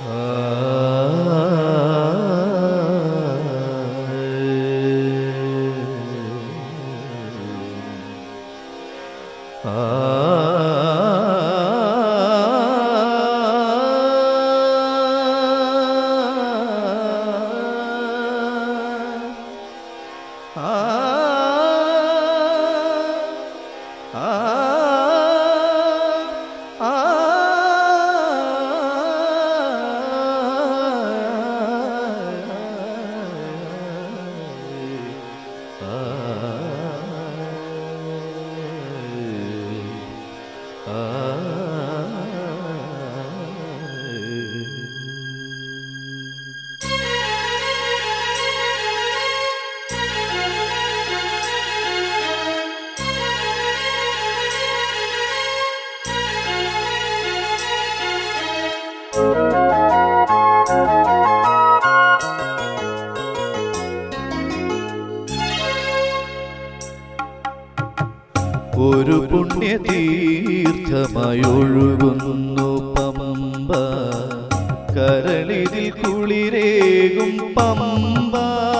ഒരു പുണ്യതീർത്ഥമായി ഒഴുകുന്നു പമ്പ കരളിതിൽ കുളിരേകും പമ്പ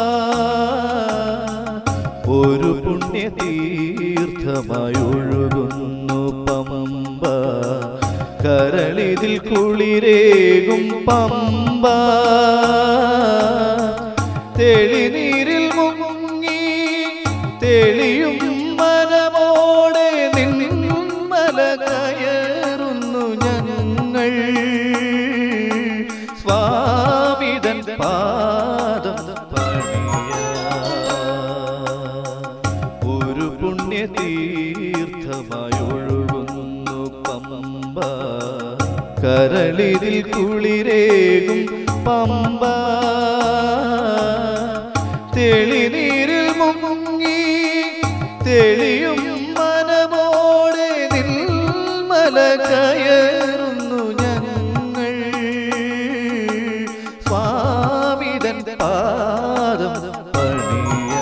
ഒരു പുണ്യതീർത്ഥമായി ഒഴുകുന്നു പമ്പ കരളിതിൽ കുളിരേകും പമ്പ തെളിനീരിൽ മുങ്ങി തെളിയും മനമോടെ നിന്മല കയറുന്നു ഞങ്ങൾ സ്വാമിതൻ പാദം പണിയ ഒരു പുണ്യതീർത്ഥമായി ഒഴുകുന്നു പമ്പ കരളിതിൽ കുളിരേകും പമ്പ തെളിനീരിൽ മുങ്ങി തെളിയും മനമോടെ നിൽമല കയറുന്നു ഞങ്ങൾ സ്വാമിതൻ പാദം പണിയ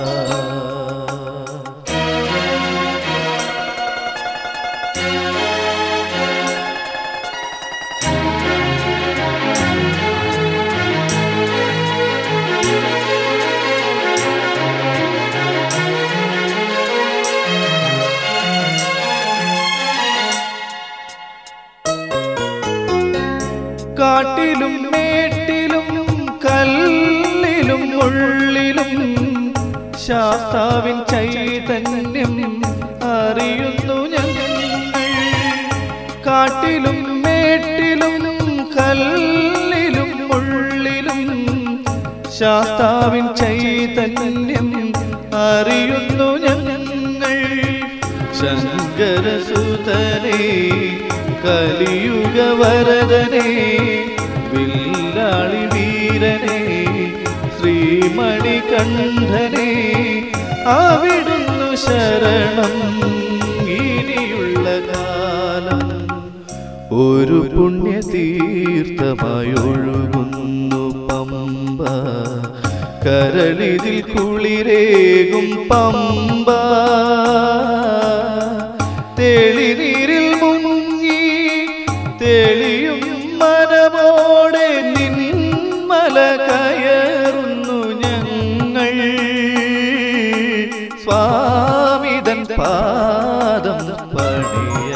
കാട്ടിലും മേട്ടിലും കല്ലിലും ഉള്ളിലും ശാസ്താവിൻ ചൈതന്യം അറിയുന്നു ഞങ്ങൾ കാട്ടിലും മേട്ടിലും കല്ലിലും ഉള്ളിലും ശാസ്താവിൻ ചൈതന്യം അറിയുന്നു ഞങ്ങൾ ശങ്കരസുതനെ കലിയുഗ വരദനെ വില്ലാളി വീരനെ ശ്രീമണികണ്ഠനെ അവിടുന്നു ശരണം ഇനിയുള്ള കാലം ഒരു പുണ്യതീർത്ഥമായി ഒഴുകുന്നു പമ്പ കരളിതിൽ കുളിരേകും പമ്പ തെളിനീരിൽ മുങ്ങി തെളിയും മനമോടെ നിന്മല കയറുന്നു ഞങ്ങൾ സ്വാമിതൻ പാദം പണിയ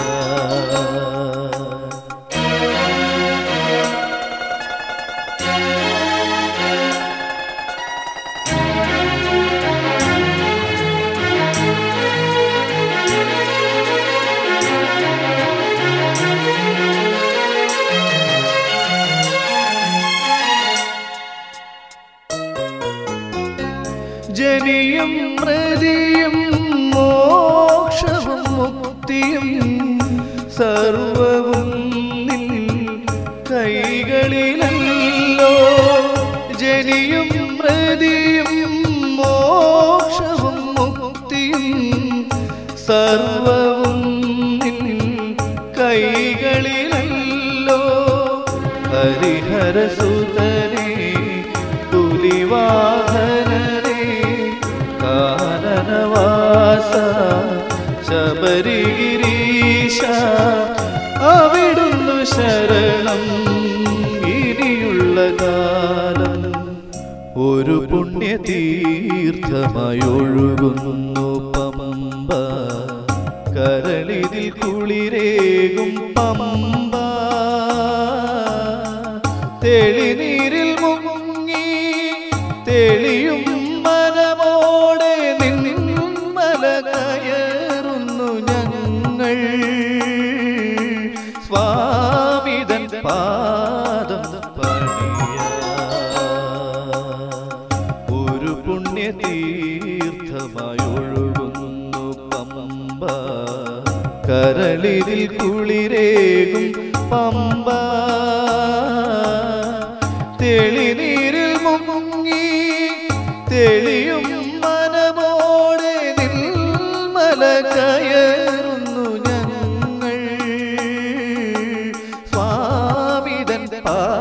ജനിയും മൃതിയും മോക്ഷവും മുക്തിയും സർവവും നിൻ കൈകളിലല്ലോ ജനിയും മൃതിയും മോക്ഷവും മുക്തിയും സർവവും നിൻ കൈകളിലല്ലോ ഹരിഹരസുതനെ പുലിവാഹനനെ കാനനവാസ ശബരിഗിരീശ അവിടുന്നു ശരണം ഇനി പുണ്യതീർത്ഥമായി ഒഴുകുന്നു പമ്പ കരളിതിൽ കുളിരേകും പമ്പ തെളിനീരിൽ മുങ്ങി തെളിയും മനമോടെ നിന്മല കയറുന്നു ഞങ്ങൾ സ്വാമിതൻ പാദം പണിയ ഒരു പുണ്യതീർത്ഥമായി ഒഴുകുന്നു പമ്പ കരളിതിൽ കുളിരേകും പമ്പ തെളിനീരിൽ മുങ്ങി തെളിയും മനമോടെ നിൽമല കയറുന്നു ഞങ്ങൾ സ്വാമിതൻ പാ